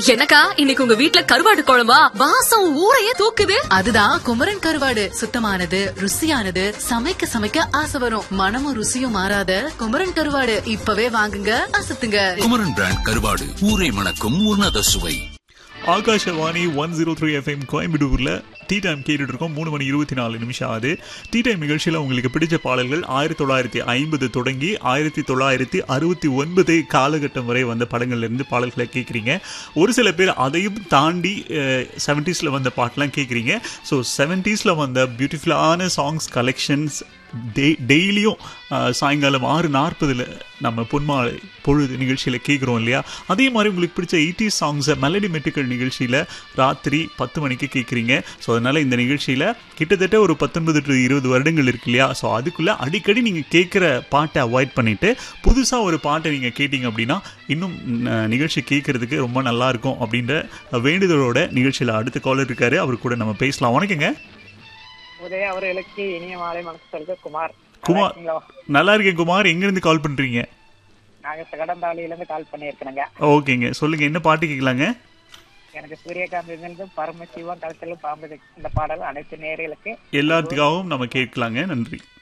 என்னக்கா இன்னைக்கு உங்க வீட்ல கருவாடு குழம்பா வாசம் ஊரையே தூக்குது அதுதான் குமரன் கருவாடு சுத்தமானது ருசியானது சமைக்க சமைக்க ஆசை வரும் மனமும் ருசியும் மாறாத குமரன் கருவாடு இப்பவே வாங்குங்க அசத்துங்க குமரன் பிராண்ட் கருவாடு ஊரை மணக்கும் உன்னத சுவை Akashvani one zero three FM கோயம்புத்தூரில் டீ டைம் கேட்டுட்டு இருக்கோம் மூணு மணி இருபத்தி நாலு நிமிஷம் ஆகுது டீ டைம் நிகழ்ச்சியில் உங்களுக்கு பிடிச்ச பாடல்கள் ஆயிரத்தி தொள்ளாயிரத்தி ஐம்பது தொடங்கி ஆயிரத்தி தொள்ளாயிரத்தி அறுபத்தி ஒன்பது காலகட்டம் வரை வந்த படங்கள்ல இருந்து பாடல்களை கேட்குறீங்க ஒரு சில பேர் அதையும் தாண்டி செவன்ட்டீஸில் வந்த பாட்டெலாம் கேட்குறீங்க ஸோ செவன்ட்டீஸில் வந்த பியூட்டிஃபுல்லான சாங்ஸ் கலெக்ஷன்ஸ் டெய் டெய்லியும் சாயங்காலம் ஆறு நாற்பதில் நம்ம பொன்மாலை பொழுது நிகழ்ச்சியில் கேட்குறோம் இல்லையா அதே மாதிரி உங்களுக்கு பிடிச்ச எயிட்டி சாங்ஸை மெலடி மெட்டுக்கள் நிகழ்ச்சியில் ராத்திரி பத்து மணிக்கு கேட்குறீங்க ஸோ அதனால் இந்த நிகழ்ச்சியில் கிட்டத்தட்ட ஒரு பத்தொன்பது டு இருபது வருடங்கள் இருக்கு இல்லையா ஸோ அதுக்குள்ளே அடிக்கடி நீங்கள் கேட்குற பாட்டை அவாய்ட் பண்ணிவிட்டு புதுசாக ஒரு பாட்டை நீங்கள் கேட்டிங்க அப்படின்னா இன்னும் ந- நிகழ்ச்சி கேட்குறதுக்கு ரொம்ப நல்லா இருக்கும் அப்படின்ற வேண்டுதலோட நிகழ்ச்சியில் அடுத்த காலர் இருக்காரு அவர் கூட நம்ம பேசலாம் வணக்கங்க உதய அவர்களுக்கு இனிய மாலை மனசு சொல்க குமார் குமார். நல்லா இருக்கீங்களா? நல்லா இருக்கேன் குமார் எங்கேருந்து கால் பண்ணுறீங்க நாங்க சகடந்தாளியில இருந்து கால் பண்ணியிருக்கணுங்க ஓகேங்க சொல்லுங்க என்ன பாட்டு கேட்கலாங்க எனக்கு சூரியகாந்த் பரமசிவம் கலத்திலும் பாம்பு இந்த பாடல் அனைத்து நேர்களுக்கு எல்லாத்துக்காகவும் நம்ம கேட்கலாங்க நன்றி